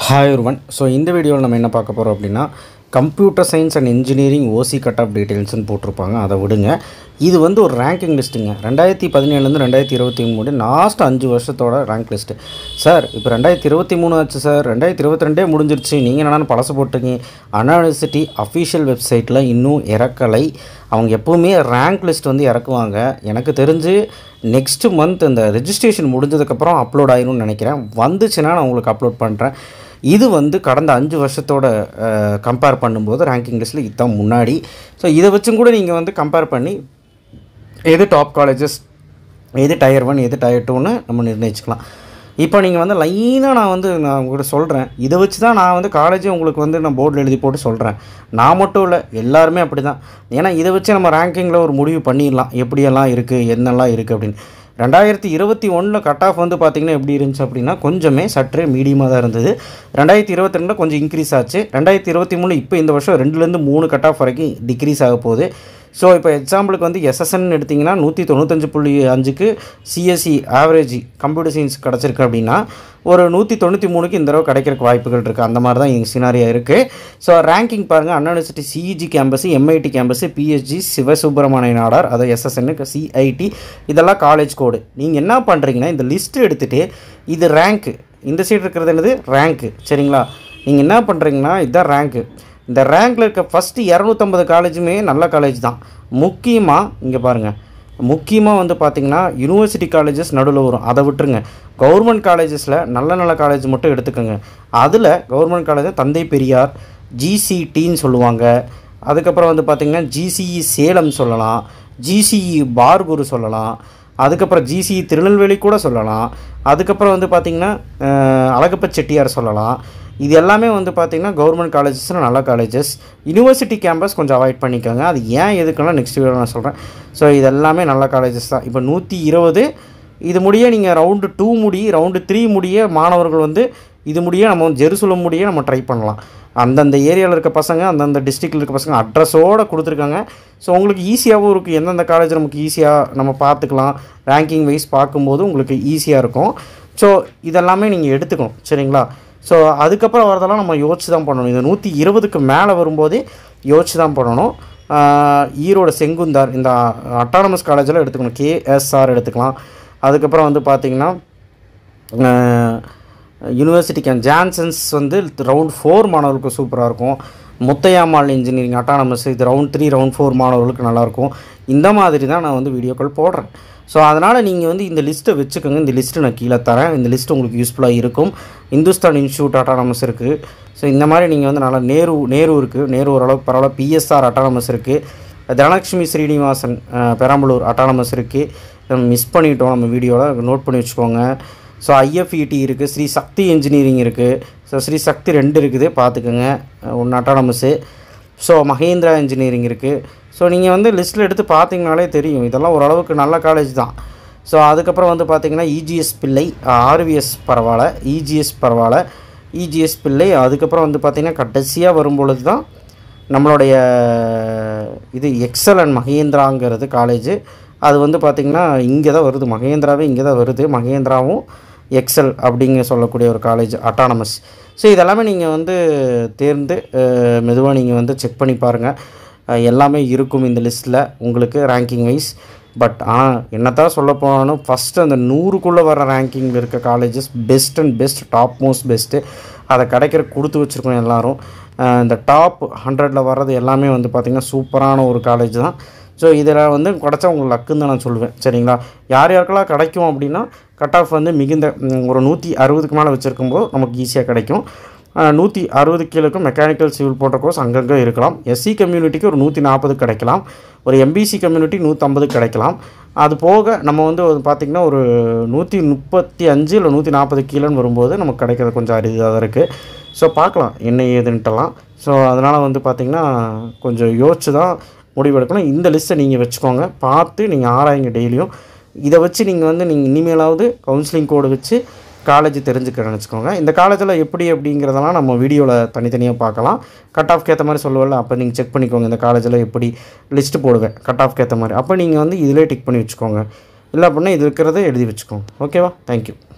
hi ஒருவன் so இந்த வீடியோவில் நம்ம என்ன பார்க்க போகிறோம் அப்படின்னா computer science and engineering OC cut off டீட்டெயில்ஸ்னு போட்டிருப்பாங்க அதை விடுங்க இது வந்து ஒரு ரேங்கிங் லிஸ்ட்டுங்க ரெண்டாயிரத்தி பதினேழுலேருந்து ரெண்டாயிரத்தி இருபத்தி மூணு லாஸ்ட் அஞ்சு வருஷத்தோட ரேங்க் லிஸ்ட்டு சார் இப்போ ரெண்டாயிரத்தி இருபத்தி மூணு ஆச்சு சார் ரெண்டாயிரத்தி இருபத்தி ரெண்டே முடிஞ்சிருச்சு நீங்கள் என்னென்னு பழசு போட்டுங்க அண்ணா யூனிவர்சிட்டி அஃபிஷியல் வெப்சைட்டில் இன்னும் இறக்கலை அவங்க எப்போவுமே ரேங்க் லிஸ்ட் வந்து இறக்குவாங்க எனக்கு தெரிஞ்சு நெக்ஸ்ட் மந்த் இந்த ரெஜிஸ்ட்ரேஷன் முடிஞ்சதுக்கப்புறம் அப்லோட் ஆயிரும்னு நினைக்கிறேன் வந்துச்சுன்னா நான் உங்களுக்கு அப்லோட் பண்ணுறேன் இது வந்து கடந்த அஞ்சு வருஷத்தோட கம்பேர் பண்ணும்போது ரேங்கிங் லிஸ்ட்டில் இதுதான் முன்னாடி ஸோ இதை வச்சும் கூட நீங்கள் வந்து கம்பேர் பண்ணி எது டாப் காலேஜஸ் எது டயர் ஒன் எது டயர் டூன்னு நம்ம நிர்ணயிச்சுக்கலாம் இப்போ நீங்கள் வந்து லைனாக நான் வந்து நான் உங்கள்கிட்ட சொல்கிறேன் இதை வச்சு தான் நான் வந்து காலேஜே உங்களுக்கு வந்து நான் போர்டில் எழுதி போட்டு சொல்கிறேன் நான் மட்டும் இல்லை எல்லாருமே அப்படி தான் ஏன்னா இதை வச்சு நம்ம ரேங்கிங்கில் ஒரு முடிவு பண்ணிடலாம் எப்படியெல்லாம் இருக்குது என்னெல்லாம் இருக்குது அப்படின்னு ரெண்டாயிரத்தி இருபத்தி ஒன்றில் கட் ஆஃப் வந்து பார்த்திங்கன்னா எப்படி இருந்துச்சு அப்படின்னா கொஞ்சமே சற்றே மீடியமாக தான் இருந்தது ரெண்டாயிரத்தி இருபத்தி ரெண்டில் கொஞ்சம் இன்க்ரீஸ் ஆச்சு ரெண்டாயிரத்தி இருபத்தி மூணு இப்போ இந்த வருஷம் ரெண்டுலேருந்து மூணு கட் ஆஃப் வரைக்கும் டிக்ரீஸ் ஆக போகுது ஸோ இப்போ எக்ஸாம்பிளுக்கு வந்து எஸ்எஸ்என் எடுத்திங்கன்னா நூற்றி தொண்ணூத்தஞ்சு புள்ளி அஞ்சுக்கு சிஎஸ்சி ஆவரேஜ் கம்ப்யூட்டர் சயின்ஸ் கிடச்சிருக்கு அப்படின்னா ஒரு நூற்றி தொண்ணூற்றி மூணுக்கு இந்த தடவை கிடைக்கிறக்கு வாய்ப்புகள் இருக்குது அந்த மாதிரி தான் எங்கள் சினாரியா இருக்குது ஸோ ரேங்கிங் பாருங்கள் Anna university CEG campus MIT campus PSG Sivasubramaniya Nadar அதை எஸ்எஸ்என்னு சிஐடி இதெல்லாம் காலேஜ் கோடு நீங்கள் என்ன பண்ணுறீங்கன்னா இந்த லிஸ்ட் எடுத்துகிட்டு இது ரேங்க்கு இந்த சைடு இருக்கிறது என்னது ரேங்க்கு சரிங்களா நீங்கள் என்ன பண்ணுறீங்கன்னா இதுதான் ரேங்க்கு இந்த ரேங்க்கில் இருக்க ஃபஸ்ட்டு இரநூத்தம்பது காலேஜுமே நல்ல காலேஜ் தான் முக்கியமாக இங்கே பாருங்கள் முக்கியமாக வந்து பார்த்திங்கன்னா யூனிவர்சிட்டி காலேஜஸ் நடுவில் வரும் அதை விட்டுருங்க கவர்மெண்ட் காலேஜஸில் நல்ல நல்ல காலேஜ் மட்டும் எடுத்துக்கோங்க அதில் கவர்மெண்ட் காலேஜ் தந்தை பெரியார் ஜிசிடின்னு சொல்லுவாங்க அதுக்கப்புறம் வந்து பார்த்திங்கன்னா ஜிசிஇ சேலம் சொல்லலாம் ஜிசிஇ பார்குரு சொல்லலாம் அதுக்கப்புறம் ஜிசி திருநெல்வேலி கூட சொல்லலாம் அதுக்கப்புறம் வந்து பார்த்திங்கன்னா அழகப்ப செட்டியார் சொல்லலாம் இது எல்லாமே வந்து பார்த்திங்கன்னா கவர்மெண்ட் காலேஜஸ்னால் நல்ல காலேஜஸ் யூனிவர்சிட்டி கேம்பஸ் கொஞ்சம் அவாய்ட் பண்ணிக்கோங்க அது ஏன் எதுக்குன்னா நெக்ஸ்ட் வீடியோ நான் சொல்கிறேன் ஸோ இது எல்லாமே நல்ல காலேஜஸ் தான் இப்போ நூற்றி இருபது இது முடிய நீங்கள் ரவுண்டு டூ முடி ரவுண்டு த்ரீ முடிய மாணவர்கள் வந்து இது முடிய நம்ம வந்து ஜெருசலம் முடிய நம்ம ட்ரை பண்ணலாம் அந்தந்த ஏரியாவில் இருக்க பசங்க அந்தந்த டிஸ்ட்ரிக்டில் இருக்க பசங்க அட்ரஸோடு கொடுத்துருக்காங்க ஸோ உங்களுக்கு ஈஸியாகவும் இருக்குது எந்தெந்த காலேஜ் நமக்கு ஈஸியாக நம்ம பார்த்துக்கலாம் ரேங்கிங் வைஸ் பார்க்கும்போது உங்களுக்கு ஈஸியாக இருக்கும் ஸோ இதெல்லாமே நீங்கள் எடுத்துக்கணும் சரிங்களா ஸோ அதுக்கப்புறம் வரதெல்லாம் நம்ம யோசிச்சு தான் பண்ணணும் இந்த நூற்றி இருபதுக்கு மேலே வரும்போதே யோசிச்சு தான் பண்ணணும் ஈரோடு செங்குந்தார் இந்த அட்டானமஸ் காலேஜில் எடுத்துக்கணும் கேஎஸ்ஆர் எடுத்துக்கலாம் அதுக்கப்புறம் வந்து பார்த்திங்கன்னா யூனிவர்சிட்டி கேன் ஜான்சன்ஸ் வந்து ரவுண்ட் ஃபோர் மாணவர்களுக்கு சூப்பராக இருக்கும் முத்தையாமால் இன்ஜினியரிங் அட்டானமஸ் இது ரவுண்ட் த்ரீ ரவுண்ட் ஃபோர் மாணவர்களுக்கு நல்லாயிருக்கும் இந்த மாதிரி தான் நான் வந்து வீடியோக்கள் போடுறேன் ஸோ அதனால் நீங்கள் வந்து இந்த லிஸ்ட்டை வச்சுக்கோங்க இந்த லிஸ்ட்டு நான் கீழே தரேன் இந்த லிஸ்ட் உங்களுக்கு யூஸ்ஃபுல்லாக இருக்கும் இந்துஸ்தான் இன்ஸ்டியூட் அட்டானமஸ் இருக்குது ஸோ இந்த மாதிரி நீங்கள் வந்து நல்லா நேரு நேரு இருக்குது நேரு ஓரளவுக்கு பரவாயில்ல பிஎஸ்ஆர் அட்டானமஸ் இருக்குது தனலட்சுமி ஸ்ரீனிவாசன் பெரம்பலூர் அட்டானமஸ் இருக்குது மிஸ் பண்ணிட்டோம் நம்ம வீடியோவில் நோட் பண்ணி வச்சுக்கோங்க ஸோ ஐஎஃப்இடி இருக்குது ஸ்ரீ சக்தி இன்ஜினியரிங் இருக்குது ஸோ ஸ்ரீ சக்தி ரெண்டு இருக்குது பார்த்துக்கோங்க ஒன்று அட்டானமஸு ஸோ மகேந்திரா இன்ஜினியரிங் இருக்குது ஸோ நீங்கள் வந்து லிஸ்ட்டில் எடுத்து பார்த்தீங்கனாலே தெரியும் இதெல்லாம் ஓரளவுக்கு நல்ல காலேஜ் தான் ஸோ அதுக்கப்புறம் வந்து பார்த்திங்கன்னா இஜிஎஸ் பிள்ளை ஆர்விஎஸ் பரவாயில்ல இஜிஎஸ் பரவாயில்ல இஜிஎஸ் பிள்ளை அதுக்கப்புறம் வந்து பார்த்திங்கன்னா கடைசியாக வரும்பொழுது தான் நம்மளுடைய இது எக்ஸல் அண்ட் மகேந்திராங்கிறது காலேஜ் அது வந்து பார்த்திங்கன்னா இங்கே தான் வருது மகேந்திராவே இங்கே தான் வருது மகேந்திராவும் எக்ஸல் அப்படிங்க சொல்லக்கூடிய ஒரு காலேஜ் அட்டானமஸ் ஸோ இதெல்லாமே நீங்கள் வந்து தேர்ந்து மெதுவாக நீங்கள் வந்து செக் பண்ணி பாருங்கள் எல்லாமே இருக்கும் இந்த லிஸ்ட்டில் உங்களுக்கு ரேங்கிங் வைஸ் பட் ஆனால் என்னத்தான் சொல்ல போனாலும் ஃபஸ்ட்டு அந்த நூறுக்குள்ளே வர ரேங்கிங்கில் இருக்க colleges best and best top most best அதை கிடைக்கிற கொடுத்து வச்சுருக்கோம் எல்லோரும் இந்த டாப் ஹண்ட்ரடில் வர்றது எல்லாமே வந்து பார்த்திங்கன்னா சூப்பரான ஒரு காலேஜ் தான் ஸோ இதில் வந்து கிடச்சா உங்களுக்கு லக்குன்னு தான் நான் சொல்லுவேன் சரிங்களா யார் யாருக்கெல்லாம் கிடைக்கும் அப்படின்னா கட் ஆஃப் வந்து மிகுந்த ஒரு நூற்றி அறுபதுக்கு மேலே வச்சுருக்கும்போது நமக்கு ஈஸியாக கிடைக்கும் நூற்றி அறுபது கீழுக்கும் மெக்கானிக்கல் சிவில் போன்ற கோர்ஸ் அங்கங்கே இருக்கலாம் எஸ்சி கம்யூனிட்டிக்கு ஒரு நூற்றி நாற்பது கிடைக்கலாம் ஒரு எம்பிசி கம்யூனிட்டி நூற்றம்பது கிடைக்கலாம் அது போக நம்ம வந்து பார்த்திங்கன்னா ஒரு நூற்றி முப்பத்தி அஞ்சு இல்லை நூற்றி நாற்பது கீழேன்னு வரும்போது நமக்கு கிடைக்கிறது கொஞ்சம் அரிதாக தான் இருக்குது ஸோ பார்க்கலாம் என்ன ஏதுன்ட்டுலாம் ஸோ அதனால் வந்து பார்த்திங்கன்னா கொஞ்சம் யோசிச்சு தான் முடிவெடுக்கணும் இந்த லிஸ்ட்டை நீங்கள் வச்சுக்கோங்க பார்த்து நீங்கள் ஆராயுங்க டெய்லியும் இதை வச்சு நீங்கள் வந்து நீங்கள் இனிமேலாவது கவுன்சிலிங் கோடு வச்சு காலேஜ் தெரிஞ்சுக்கிறேன்னு வச்சுக்கோங்க இந்த காலேஜில் எப்படி அப்படிங்கிறதெல்லாம் நம்ம வீடியோவில் தனித்தனியாக பார்க்கலாம் கட் ஆஃப்க்கு ஏற்ற மாதிரி சொல்லுவல அப்போ நீங்கள் செக் பண்ணிக்கோங்க இந்த காலேஜில் எப்படி லிஸ்ட்டு போடுவேன் கட் ஆஃப்க்கு ஏற்ற மாதிரி அப்போ நீங்கள் வந்து இதிலே டிக் பண்ணி வச்சுக்கோங்க இல்லை அப்படின்னா இது இருக்கிறத எழுதி வச்சுக்கோங்க ஓகேவா தேங்க்யூ